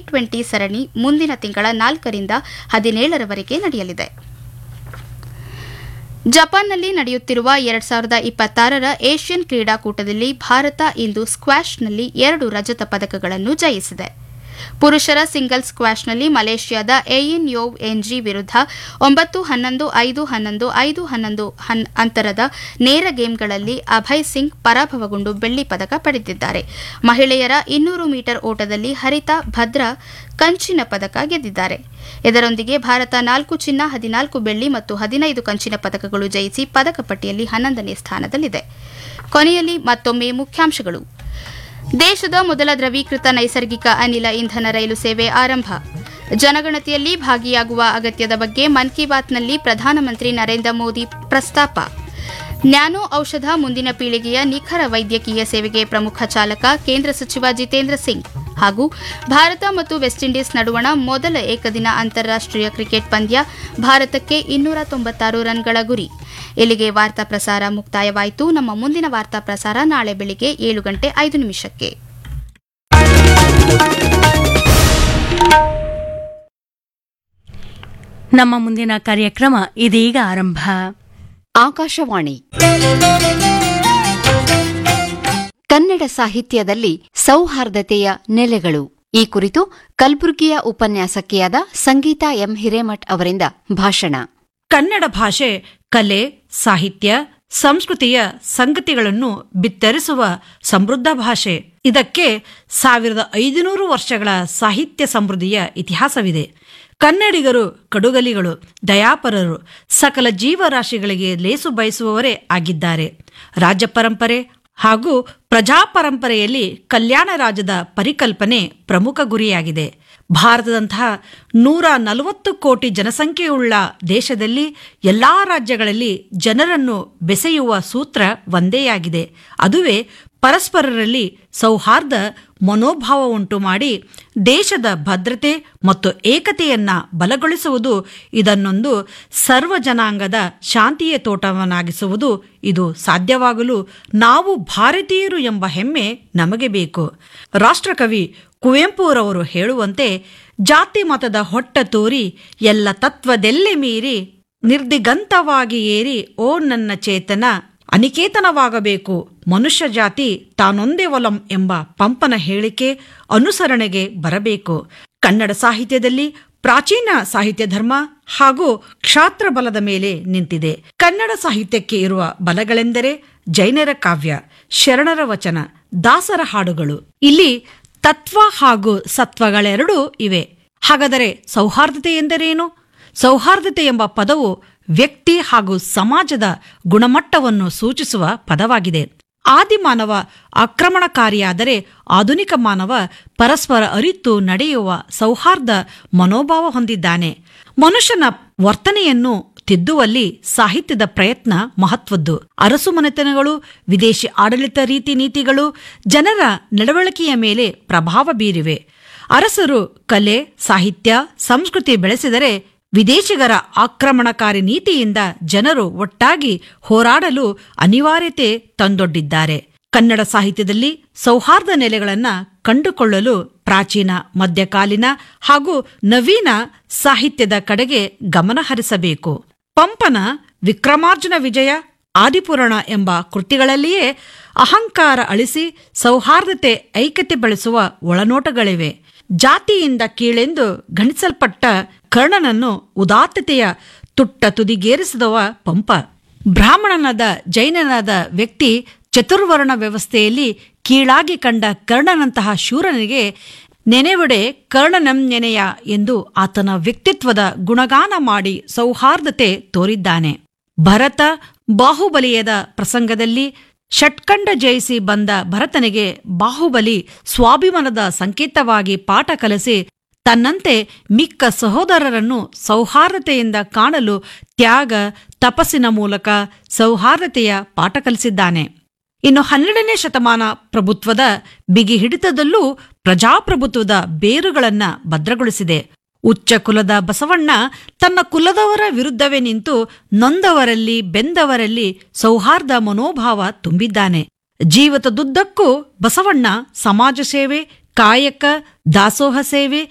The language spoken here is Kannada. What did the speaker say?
ಟ್ವೆಂಟಿ ಸರಣಿ ಮುಂದಿನ ತಿಂಗಳ ನಾಲ್ಕರಿಂದ ಹದಿನೇಳರವರೆಗೆ ನಡೆಯಲಿದೆ ಜಪಾನ್ನಲ್ಲಿ ನಡೆಯುತ್ತಿರುವ ಎರಡ್ ಸಾವಿರದ ಇಪ್ಪತ್ತಾರರ ಏಷ್ಯನ್ ಕ್ರೀಡಾಕೂಟದಲ್ಲಿ ಭಾರತ ಇಂದು ಸ್ಕ್ವಾಷ್ನಲ್ಲಿ ಎರಡು ರಜತ ಪದಕಗಳನ್ನು ಜಯಿಸಿದೆ ಪುರುಷರ ಸಿಂಗಲ್ಸ್ ಸ್ಕ್ವಾಷ್ನಲ್ಲಿ ಮಲೇಷ್ಯಾದ ಎಯಿನ್ ಯೋವ್ ಎನ್ಜಿ ವಿರುದ್ಧ ಒಂಬತ್ತು ಹನ್ನೊಂದು ಐದು ಹನ್ನೊಂದು ಐದು ಹನ್ನೊಂದು ಅಂತರದ ನೇರ ಗೇಮ್ಗಳಲ್ಲಿ ಅಭಯ್ ಸಿಂಗ್ ಪರಾಭವಗೊಂಡು ಬೆಳ್ಳಿ ಪದಕ ಪಡೆದಿದ್ದಾರೆ ಮಹಿಳೆಯರ ಇನ್ನೂರು ಮೀಟರ್ ಓಟದಲ್ಲಿ ಹರಿತಾ ಭದ್ರಾ ಕಂಚಿನ ಪದಕ ಗೆದ್ದಿದ್ದಾರೆ ಇದರೊಂದಿಗೆ ಭಾರತ ನಾಲ್ಕು ಚಿನ್ನ ಹದಿನಾಲ್ಕು ಬೆಳ್ಳಿ ಮತ್ತು ಹದಿನೈದು ಕಂಚಿನ ಪದಕಗಳು ಜಯಿಸಿ ಪದಕ ಪಟ್ಟಿಯಲ್ಲಿ ಹನ್ನೊಂದನೇ ಸ್ಥಾನದಲ್ಲಿದೆ ಕೊನೆಯಲ್ಲಿ ಮತ್ತೊಮ್ಮೆ ಮುಖ್ಯಾಂಶಗಳು ದೇಶದ ಮೊದಲ ದ್ರವೀಕೃತ ನೈಸರ್ಗಿಕ ಅನಿಲ ಇಂಧನ ರೈಲು ಸೇವೆ ಆರಂಭ ಜನಗಣತಿಯಲ್ಲಿ ಭಾಗಿಯಾಗುವ ಅಗತ್ಯದ ಬಗ್ಗೆ ಮನ್ ಕಿ ಬಾತ್ನಲ್ಲಿ ಪ್ರಧಾನಮಂತ್ರಿ ನರೇಂದ್ರ ಮೋದಿ ಪ್ರಸ್ತಾಪ ನ್ಯಾನೋ ಔಷಧ ಮುಂದಿನ ಪೀಳಿಗೆಯ ನಿಖರ ವೈದ್ಯಕೀಯ ಸೇವೆಗೆ ಪ್ರಮುಖ ಚಾಲಕ ಕೇಂದ್ರ ಸಚಿವ ಜಿತೇಂದ್ರ ಸಿಂಗ್ ಹಾಗೂ ಭಾರತ ಮತ್ತು ವೆಸ್ಟ್ ಇಂಡೀಸ್ ನಡುವಣ ಮೊದಲ ಏಕದಿನ ಅಂತಾರಾಷ್ಟೀಯ ಕ್ರಿಕೆಟ್ ಪಂದ್ಯ ಭಾರತಕ್ಕೆ ಇನ್ನೂರ ತೊಂಬತ್ತಾರು ರನ್ಗಳ ಗುರಿ ಇಲ್ಲಿಗೆ ವಾರ್ತಾ ಪ್ರಸಾರ ಮುಕ್ತಾಯವಾಯಿತು ನಮ್ಮ ಮುಂದಿನ ವಾರ್ತಾ ಪ್ರಸಾರ ನಾಳೆ ಬೆಳಿಗ್ಗೆ ಏಳು ಗಂಟೆ ಐದು ನಿಮಿಷಕ್ಕೆ ನಮ್ಮ ಮುಂದಿನ ಕಾರ್ಯಕ್ರಮ ಇದೀಗ ಆರಂಭ ಆಕಾಶವಾಣಿ ಕನ್ನಡ ಸಾಹಿತ್ಯದಲ್ಲಿ ಸೌಹಾರ್ದತೆಯ ನೆಲೆಗಳು ಈ ಕುರಿತು ಕಲಬುರಗಿಯ ಉಪನ್ಯಾಸಕಿಯಾದ ಸಂಗೀತಾ ಎಂ ಹಿರೇಮಠ್ ಅವರಿಂದ ಭಾಷಣ ಕನ್ನಡ ಭಾಷೆ ಕಲೆ ಸಾಹಿತ್ಯ ಸಂಸ್ಕೃತಿಯ ಸಂಗತಿಗಳನ್ನು ಬಿತ್ತರಿಸುವ ಸಮೃದ್ಧ ಭಾಷೆ ಇದಕ್ಕೆ ಸಾವಿರದ ಐದುನೂರು ವರ್ಷಗಳ ಸಾಹಿತ್ಯ ಸಮೃದ್ಧಿಯ ಇತಿಹಾಸವಿದೆ ಕನ್ನಡಿಗರು ಕಡುಗಲಿಗಳು ದಯಾಪರರು ಸಕಲ ಜೀವರಾಶಿಗಳಿಗೆ ಲೇಸು ಬಯಸುವವರೇ ಆಗಿದ್ದಾರೆ ರಾಜ್ಯ ಪರಂಪರೆ ಹಾಗೂ ಪ್ರಜಾಪರಂಪರೆಯಲ್ಲಿ ಕಲ್ಯಾಣ ರಾಜ್ಯದ ಪರಿಕಲ್ಪನೆ ಪ್ರಮುಖ ಗುರಿಯಾಗಿದೆ ಭಾರತದಂತಹ ನೂರ ನಲವತ್ತು ಕೋಟಿ ಜನಸಂಖ್ಯೆಯುಳ್ಳ ದೇಶದಲ್ಲಿ ಎಲ್ಲಾ ರಾಜ್ಯಗಳಲ್ಲಿ ಜನರನ್ನು ಬೆಸೆಯುವ ಸೂತ್ರ ಒಂದೇಯಾಗಿದೆ ಅದುವೇ ಪರಸ್ಪರರಲ್ಲಿ ಸೌಹಾರ್ದ ಮನೋಭಾವ ಉಂಟು ಮಾಡಿ ದೇಶದ ಭದ್ರತೆ ಮತ್ತು ಏಕತೆಯನ್ನ ಬಲಗೊಳಿಸುವುದು ಇದನ್ನೊಂದು ಸರ್ವ ಜನಾಂಗದ ಶಾಂತಿಯ ತೋಟವನ್ನಾಗಿಸುವುದು ಇದು ಸಾಧ್ಯವಾಗಲು ನಾವು ಭಾರತೀಯರು ಎಂಬ ಹೆಮ್ಮೆ ನಮಗೆ ಬೇಕು ರಾಷ್ಟ್ರಕವಿ ಕುವೆಂಪುರವರು ಹೇಳುವಂತೆ ಜಾತಿ ಮತದ ಹೊಟ್ಟ ತೋರಿ ಎಲ್ಲ ತತ್ವದೆಲ್ಲೆ ಮೀರಿ ನಿರ್ದಿಗಂತವಾಗಿ ಏರಿ ಓ ನನ್ನ ಚೇತನ ಅನಿಕೇತನವಾಗಬೇಕು ಮನುಷ್ಯ ಜಾತಿ ತಾನೊಂದೇ ಒಲಂ ಎಂಬ ಪಂಪನ ಹೇಳಿಕೆ ಅನುಸರಣೆಗೆ ಬರಬೇಕು ಕನ್ನಡ ಸಾಹಿತ್ಯದಲ್ಲಿ ಪ್ರಾಚೀನ ಸಾಹಿತ್ಯ ಧರ್ಮ ಹಾಗೂ ಕ್ಷಾತ್ರ ಬಲದ ಮೇಲೆ ನಿಂತಿದೆ ಕನ್ನಡ ಸಾಹಿತ್ಯಕ್ಕೆ ಇರುವ ಬಲಗಳೆಂದರೆ ಜೈನರ ಕಾವ್ಯ ಶರಣರ ವಚನ ದಾಸರ ಹಾಡುಗಳು ಇಲ್ಲಿ ತತ್ವ ಹಾಗೂ ಸತ್ವಗಳೆರಡೂ ಇವೆ ಹಾಗಾದರೆ ಸೌಹಾರ್ದತೆ ಎಂದರೇನು ಸೌಹಾರ್ದತೆ ಎಂಬ ಪದವು ವ್ಯಕ್ತಿ ಹಾಗೂ ಸಮಾಜದ ಗುಣಮಟ್ಟವನ್ನು ಸೂಚಿಸುವ ಪದವಾಗಿದೆ ಆದಿಮಾನವ ಆಕ್ರಮಣಕಾರಿಯಾದರೆ ಆಧುನಿಕ ಮಾನವ ಪರಸ್ಪರ ಅರಿತು ನಡೆಯುವ ಸೌಹಾರ್ದ ಮನೋಭಾವ ಹೊಂದಿದ್ದಾನೆ ಮನುಷ್ಯನ ವರ್ತನೆಯನ್ನು ತಿದ್ದುವಲ್ಲಿ ಸಾಹಿತ್ಯದ ಪ್ರಯತ್ನ ಮಹತ್ವದ್ದು ಅರಸು ಮನೆತನಗಳು ವಿದೇಶಿ ಆಡಳಿತ ರೀತಿ ನೀತಿಗಳು ಜನರ ನಡವಳಿಕೆಯ ಮೇಲೆ ಪ್ರಭಾವ ಬೀರಿವೆ ಅರಸರು ಕಲೆ ಸಾಹಿತ್ಯ ಸಂಸ್ಕೃತಿ ಬೆಳೆಸಿದರೆ ವಿದೇಶಿಗರ ಆಕ್ರಮಣಕಾರಿ ನೀತಿಯಿಂದ ಜನರು ಒಟ್ಟಾಗಿ ಹೋರಾಡಲು ಅನಿವಾರ್ಯತೆ ತಂದೊಡ್ಡಿದ್ದಾರೆ ಕನ್ನಡ ಸಾಹಿತ್ಯದಲ್ಲಿ ಸೌಹಾರ್ದ ನೆಲೆಗಳನ್ನ ಕಂಡುಕೊಳ್ಳಲು ಪ್ರಾಚೀನ ಮಧ್ಯಕಾಲೀನ ಹಾಗೂ ನವೀನ ಸಾಹಿತ್ಯದ ಕಡೆಗೆ ಗಮನ ಹರಿಸಬೇಕು ಪಂಪನ ವಿಕ್ರಮಾರ್ಜುನ ವಿಜಯ ಆದಿಪುರಾಣ ಎಂಬ ಕೃತಿಗಳಲ್ಲಿಯೇ ಅಹಂಕಾರ ಅಳಿಸಿ ಸೌಹಾರ್ದತೆ ಐಕ್ಯತೆ ಬೆಳೆಸುವ ಒಳನೋಟಗಳಿವೆ ಜಾತಿಯಿಂದ ಕೀಳೆಂದು ಗಣಿಸಲ್ಪಟ್ಟ ಕರ್ಣನನ್ನು ಉದಾತ್ತತೆಯ ತುಟ್ಟ ತುದಿಗೇರಿಸಿದವ ಪಂಪ ಬ್ರಾಹ್ಮಣನಾದ ಜೈನನಾದ ವ್ಯಕ್ತಿ ಚತುರ್ವರ್ಣ ವ್ಯವಸ್ಥೆಯಲ್ಲಿ ಕೀಳಾಗಿ ಕಂಡ ಕರ್ಣನಂತಹ ಶೂರನಿಗೆ ನೆನೆವಡೆ ಕರ್ಣನಂ ನೆನೆಯ ಎಂದು ಆತನ ವ್ಯಕ್ತಿತ್ವದ ಗುಣಗಾನ ಮಾಡಿ ಸೌಹಾರ್ದತೆ ತೋರಿದ್ದಾನೆ ಭರತ ಬಾಹುಬಲಿಯದ ಪ್ರಸಂಗದಲ್ಲಿ ಷಟ್ಕಂಡ ಜಯಿಸಿ ಬಂದ ಭರತನಿಗೆ ಬಾಹುಬಲಿ ಸ್ವಾಭಿಮಾನದ ಸಂಕೇತವಾಗಿ ಪಾಠ ಕಲಿಸಿ ತನ್ನಂತೆ ಮಿಕ್ಕ ಸಹೋದರರನ್ನು ಸೌಹಾರ್ದತೆಯಿಂದ ಕಾಣಲು ತ್ಯಾಗ ತಪಸ್ಸಿನ ಮೂಲಕ ಸೌಹಾರ್ದತೆಯ ಪಾಠ ಕಲಿಸಿದ್ದಾನೆ ಇನ್ನು ಹನ್ನೆರಡನೇ ಶತಮಾನ ಪ್ರಭುತ್ವದ ಬಿಗಿ ಹಿಡಿತದಲ್ಲೂ ಪ್ರಜಾಪ್ರಭುತ್ವದ ಬೇರುಗಳನ್ನ ಭದ್ರಗೊಳಿಸಿದೆ ಉಚ್ಚ ಕುಲದ ಬಸವಣ್ಣ ತನ್ನ ಕುಲದವರ ವಿರುದ್ಧವೇ ನಿಂತು ನೊಂದವರಲ್ಲಿ ಬೆಂದವರಲ್ಲಿ ಸೌಹಾರ್ದ ಮನೋಭಾವ ತುಂಬಿದ್ದಾನೆ ಜೀವತದುದ್ದಕ್ಕೂ ಬಸವಣ್ಣ ಸಮಾಜ ಸೇವೆ ಕಾಯಕ ದಾಸೋಹ ಸೇವೆ